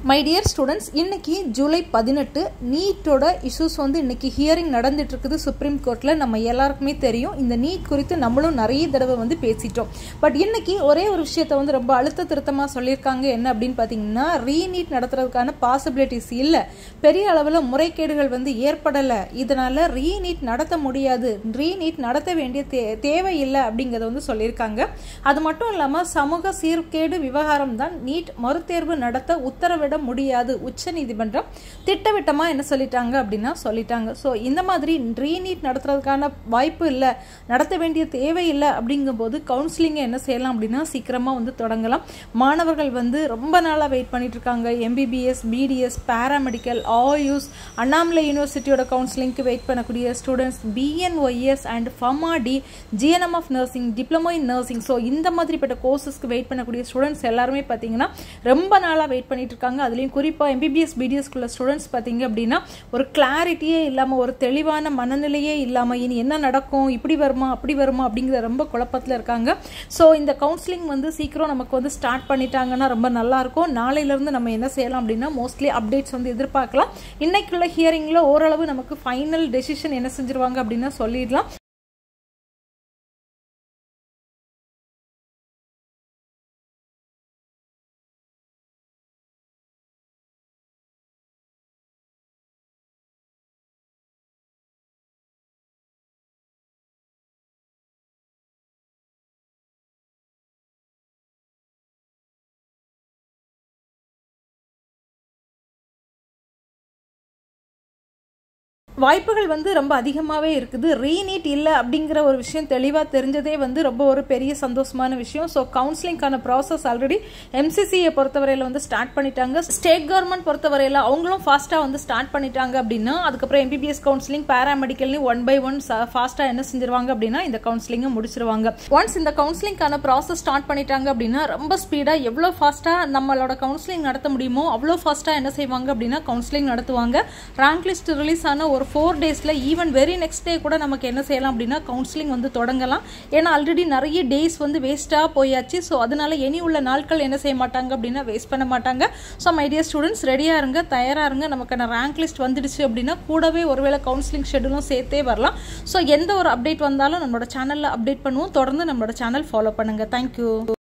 my dear students இன்னைக்கு ஜூலை பதினெட்டு நீட்டோட issues வந்து இன்னைக்கு ஹியரிங் நடந்துட்டு இருக்குது சுப்ரீம் கோர்ட்டில் நம்ம எல்லாருக்குமே தெரியும் இந்த நீட் குறித்து நம்மளும் நிறைய தடவை வந்து பேசிட்டோம் பட் இன்னைக்கு ஒரே ஒரு விஷயத்த வந்து ரொம்ப அழுத்த திருத்தமாக சொல்லியிருக்காங்க என்ன அப்படின்னு பார்த்தீங்கன்னா ரீநீட் நடத்துறதுக்கான பாசிபிலிட்டிஸ் இல்லை பெரிய அளவில் முறைகேடுகள் வந்து ஏற்படலை இதனால ரீநீட் நடத்த முடியாது ரீநீட் நடத்த வேண்டிய தே தேவையில்லை அப்படிங்கிறத வந்து சொல்லியிருக்காங்க அது மட்டும் இல்லாமல் சமூக சீர்கேடு விவகாரம் தான் நீட் மறுதேர்வு நடத்த உத்தரவிட முடியாது உச்ச நீதிமன்றம் திட்டவட்டமாக என்ன சொல்லிட்டாங்க அப்படின்னா சொல்லிட்டாங்க ஸோ இந்த மாதிரி ரீநீட் நடத்துறதுக்கான வாய்ப்பு இல்லை நடத்த வேண்டிய தேவை இல்லை அப்படிங்கும்போது கவுன்சிலிங்கை என்ன செய்யலாம் அப்படின்னா சீக்கிரமாக வந்து தொடங்கலாம் மாணவர்கள் வந்து ரொம்ப நாளாக வெயிட் பண்ணிட்டு இருக்காங்க MBBS BDS paramedical AYUSH Annamalai யூனிவர்சிட்டியோட கவுன்சிலிங்க்கு வெயிட் பண்ணக்கூடிய ஸ்டூடெண்ட்ஸ் பிஎன்ஒய்எஸ் அண்ட் ஃபமாடி GNM of nursing diploma in nursing so இந்த மாதிரிப்பட்ட கோர்சஸ்க்கு வெயிட் பண்ணக்கூடிய ஸ்டூடெண்ட்ஸ் எல்லாருமே பார்த்தீங்கன்னா ரொம்ப நாளாக வெயிட் பண்ணிட்டு இருக்காங்க அதுலேயும் குறிப்பாக எம்பிபிஎஸ் பிடிஎஸ்குள்ள ஸ்டூடெண்ட்ஸ் பார்த்தீங்க அப்படின்னா ஒரு கிளாரிட்டியே இல்லாமல் ஒரு தெளிவான மனநிலையே இல்லாமல் இனி என்ன நடக்கும் இப்படி வருமா அப்படி வருமா அப்படிங்கிற ரொம்ப குழப்பத்தில் இருக்காங்க ஸோ இந்த கவுன்சிலிங் வந்து சீக்கிரம் நமக்கு வந்து ஸ்டார்ட் பண்ணிட்டாங்கன்னா ரொம்ப நல்லாயிருக்கும் நாளையிலேருந்து நம்ம என்ன செய்யலாம் அப்படின்னா மோஸ்ட்லி அப்டேட்ஸ் வந்து எதிர்பார்க்கலாம் இன்னைக்குள்ள ஹியரிங்கில் ஓரளவு நமக்கு ஃபைனல் டெசிஷன் என்ன செஞ்சிருவாங்க அப்படின்னா சொல்லிடலாம் வாய்ப்புகள் வந்து ரொம்ப அதிகமாகவே இருக்குது ரீநீட் இல்லை அப்படிங்கிற ஒரு விஷயம் தெளிவாக தெரிஞ்சதே வந்து ரொம்ப ஒரு பெரிய சந்தோஷமான விஷயம் ஸோ கவுன்சிலிங்கான ப்ராசஸ் ஆல்ரெடி எம்சிசியை பொறுத்தவரையில் வந்து ஸ்டார்ட் பண்ணிட்டாங்க ஸ்டேட் கவர்மெண்ட் பொறுத்தவரையில் அவங்களும் ஃபாஸ்ட்டாக வந்து ஸ்டார்ட் பண்ணிட்டாங்க அப்படின்னா அதுக்கப்புறம் எம்பிபிஎஸ் கவுன்சிலிங் பேராமெடிக்கல்னு ஒன் பை ஒன் ஃபாஸ்ட்டாக என்ன செஞ்சிருவாங்க அப்படின்னா இந்த கவுன்சிலிங்கை முடிச்சிருவாங்க ஒன்ஸ் இந்த கவுன்சிலிங்கான ப்ராசஸ் ஸ்டார்ட் பண்ணிட்டாங்க அப்படின்னா ரொம்ப ஸ்பீடாக எவ்வளோ ஃபாஸ்ட்டாக நம்மளோட கவுன்சிலிங் நடத்த முடியுமோ அவ்வளோ ஃபாஸ்ட்டாக என்ன செய்வாங்க அப்படின்னா கவுன்சிலிங் நடத்துவாங்க ரேங்க் லிஸ்ட் ரிலீஸ் ஆன ஒரு ஃபோர் டேஸில் ஈவன் வெரி நெக்ஸ்ட் டே கூட நமக்கு என்ன செய்யலாம் அப்படின்னா கவுன்சிலிங் வந்து தொடங்கலாம் ஏன்னா ஆல்ரெடி நிறைய டேஸ் வந்து வேஸ்ட்டாக போயாச்சு ஸோ அதனால இனி உள்ள நாட்கள் என்ன செய்ய மாட்டாங்க அப்படின்னா வேஸ்ட் பண்ண மாட்டாங்க ஸோ மை டியர் ஸ்டூடெண்ட்ஸ் ரெடியாக இருங்க தயாராக இருங்க நமக்கான ரேங்க் லிஸ்ட் வந்துடுச்சு அப்படின்னா கூடவே ஒருவேளை கவுன்சிலிங் ஷெடியூலும் சேர்த்தே வரலாம் ஸோ எந்த ஒரு அப்டேட் வந்தாலும் நம்மளோட சேனலில் அப்டேட் பண்ணுவோம் தொடர்ந்து நம்மளோட சேனல் ஃபாலோ பண்ணுங்கள் தேங்க்யூ